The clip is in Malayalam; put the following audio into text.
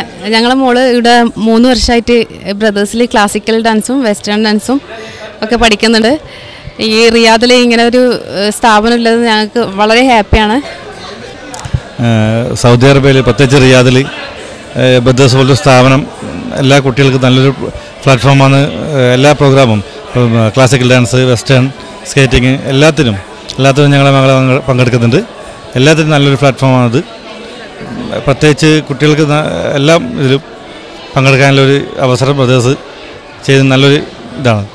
ഞങ്ങളെ മോള് ഇവിടെ മൂന്ന് വർഷമായിട്ട് ബ്രദേഴ്സിൽ ക്ലാസിക്കൽ ഡാൻസും വെസ്റ്റേൺ ഡാൻസും ഒക്കെ പഠിക്കുന്നുണ്ട് ഈ റിയാദിൽ ഇങ്ങനെ ഒരു ഏഹ്, സ്ഥാപനം ഉള്ളത് ഞങ്ങൾക്ക് വളരെ ഹാപ്പിയാണ് ഏഹ് സൗദി അറേബ്യയിൽ പ്രത്യേകിച്ച് റിയാദിൽ ബദ്ദസ് പോലൊരു സ്ഥാപനം എല്ലാ കുട്ടികൾക്കും നല്ലൊരു പ്ലാറ്റ്ഫോമാണ് ഏഹ് എല്ലാ പ്രോഗ്രാമും ഇപ്പം ക്ലാസിക്കൽ ഡാൻസ് വെസ്റ്റേൺ സ്കേറ്റിങ് എല്ലാത്തിനും എല്ലാത്തിനും ഞങ്ങളെ മകളെ പങ്കെ- പങ്കെടുക്കുന്നുണ്ട് എല്ലാത്തിനും നല്ലൊരു പ്ലാറ്റ്ഫോമാണിത് പ്രത്യേകിച്ച് കുട്ടികൾക്ക് ന- എല്ലാം ഇതിലും പങ്കെടുക്കാനുള്ളൊരു അവസരം ബ്രദേഴ്സ് ചെയ്ത് നല്ലൊരു ഇതാണ്